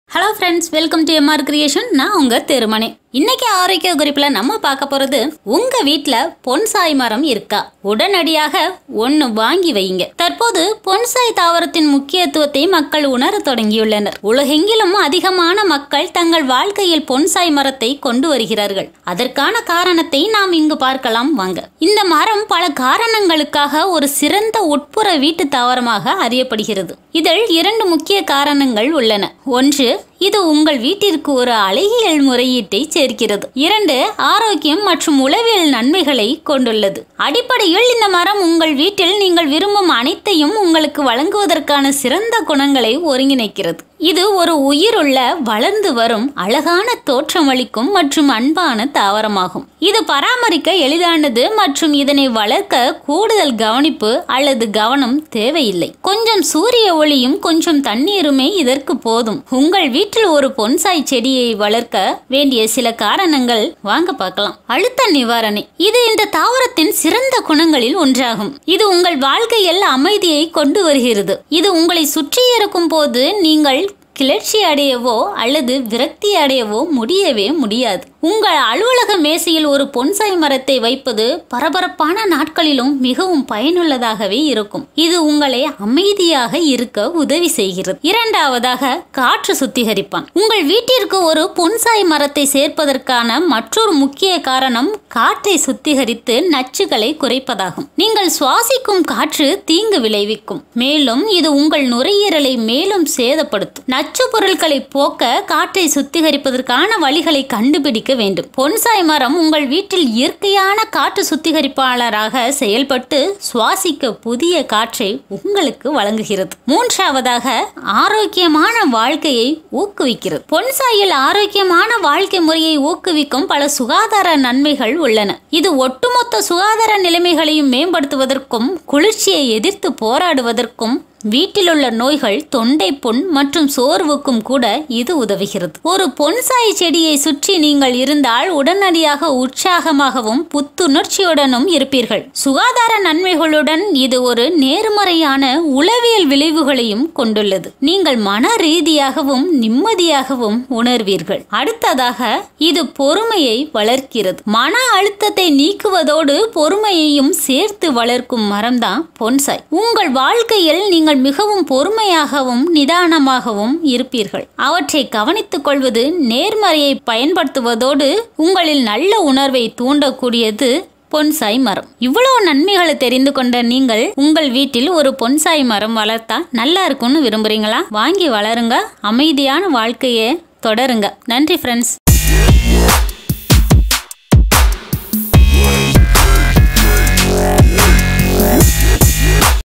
hello friends welcome to MR creation நான் உங்க திருமணி இன்னைக்கு ஆரோக்கிய குறிப்புல நம்ம பார்க்க போறது உங்க வீட்ல பொன்சாய் மரம் இருக்கா உடனடியாக ஒன்னு வாங்கி வைங்க தற்போது பொன்சாய் தாவரத்தின் முக்கியத்துவத்தை மக்கள் உணரத் தொடங்கியுள்ளனர் உலகெங்கிலும் அதிகமான மக்கள் தங்கள் வாழ்க்கையில் பொன்சாய் மரத்தை கொண்டு வருகிறார்கள் அதற்கான காரணத்தை நாம் இங்கு பார்க்கலாம் வாங்க இந்த மரம் பல காரணங்களுக்காக ஒரு சிறந்த உட்புற வீட்டு தாவரமாக அறியப்படுகிறது இதில் இரண்டு முக்கிய காரணங்கள் உள்ளன ஒன்று இது உங்கள் வீட்டிற்கு ஒரு அழகியல் முறையீட்டை சேர்க்கிறது இரண்டு ஆரோக்கியம் மற்றும் உளவியல் நன்மைகளை கொண்டுள்ளது அடிப்படையில் இந்த மரம் உங்கள் வீட்டில் நீங்கள் விரும்பும் அனைத்தையும் உங்களுக்கு வழங்குவதற்கான சிறந்த குணங்களை ஒருங்கிணைக்கிறது இது ஒரு உயிருள்ள வளர்ந்து வரும் அழகான தோற்றமளிக்கும் மற்றும் அன்பான தாவரமாகும் இது பராமரிக்க எளிதானது மற்றும் இதனை வளர்க்க கூடுதல் கவனிப்பு அல்லது கவனம் தேவையில்லை கொஞ்சம் சூரிய ஒளியும் கொஞ்சம் தண்ணீருமே இதற்கு போதும் உங்கள் வீட்டில் ஒரு பொன்சாய் செடியை வளர்க்க வேண்டிய சில காரணங்கள் வாங்க பார்க்கலாம் அழுத்த நிவாரணை இது இந்த தாவரத்தின் சிறந்த குணங்களில் ஒன்றாகும் இது உங்கள் வாழ்க்கையில் அமைதியை கொண்டு வருகிறது இது உங்களை சுற்றி இருக்கும் போது நீங்கள் கிளர்ச்சி அடையவோ அல்லது விரக்தி அடையவோ முடியவே முடியாது உங்கள் அலுவலக மேசையில் ஒரு பொன்சாய் மரத்தை வைப்பது பரபரப்பான நாட்களிலும் மிகவும் பயனுள்ளதாகவே இருக்கும் இது உங்களை அமைதியாக இருக்க உதவி செய்கிறது இரண்டாவதாக காற்று சுத்திகரிப்பான் உங்கள் வீட்டிற்கு ஒரு பொன்சாய் மரத்தை சேர்ப்பதற்கான மற்றொரு முக்கிய காரணம் காற்றை சுத்திகரித்து நச்சுகளை குறைப்பதாகும் நீங்கள் சுவாசிக்கும் காற்று தீங்கு விளைவிக்கும் மேலும் இது உங்கள் நுரையீரலை மேலும் சேதப்படுத்தும் நச்சு பொருட்களை போக்க காற்றை சுத்திகரிப்பதற்கான வழிகளை கண்டுபிடிக்க வேண்டும் பொன்சாய் மரம் உங்கள் வீட்டில் இயற்கையான காற்று சுத்திகரிப்பாளராக செயல்பட்டு சுவாசிக்க புதிய காற்றை உங்களுக்கு வழங்குகிறது மூன்றாவதாக ஆரோக்கியமான வாழ்க்கையை ஊக்குவிக்கிறது பொன்சாயில் ஆரோக்கியமான வாழ்க்கை முறையை ஊக்குவிக்கும் பல சுகாதார நன்மைகள் உள்ளன இது ஒட்டுமொத்த சுகாதார நிலைமைகளையும் மேம்படுத்துவதற்கும் குளிர்ச்சியை எதிர்த்து போராடுவதற்கும் வீட்டிலுள்ள நோய்கள் தொண்டை புண் மற்றும் சோர்வுக்கும் கூட இது உதவுகிறது ஒரு பொன்சாய் செடியை சுற்றி நீங்கள் இருந்தால் உடனடியாக உற்சாகமாகவும் புத்துணர்ச்சியுடனும் இருப்பீர்கள் சுகாதார நன்மைகளுடன் இது ஒரு நேர்மறையான உளவியல் விளைவுகளையும் கொண்டுள்ளது நீங்கள் மன ரீதியாகவும் நிம்மதியாகவும் உணர்வீர்கள் அடுத்ததாக இது பொறுமையை வளர்க்கிறது மன அழுத்தத்தை நீக்குவதோடு பொறுமையையும் சேர்த்து வளர்க்கும் மரம்தான் பொன்சாய் உங்கள் வாழ்க்கையில் நீங்கள் நீங்கள் மிகவும் பொறுமையாகவும் நிதானமாகவும் இருப்பீர்கள் அவற்றை கவனித்துக் கொள்வது நேர்மறையை பயன்படுத்துவதோடு உங்களில் நல்ல உணர்வை தூண்டக்கூடியது பொன்சாய் மரம் இவ்வளோ நன்மைகளை தெரிந்து கொண்ட நீங்கள் உங்கள் வீட்டில் ஒரு பொன்சாய் மரம் வளர்த்தா நல்லா இருக்கும்னு விரும்புறீங்களா வாங்கி வளருங்க அமைதியான வாழ்க்கையை தொடருங்க நன்றி ஃப்ரெண்ட்ஸ்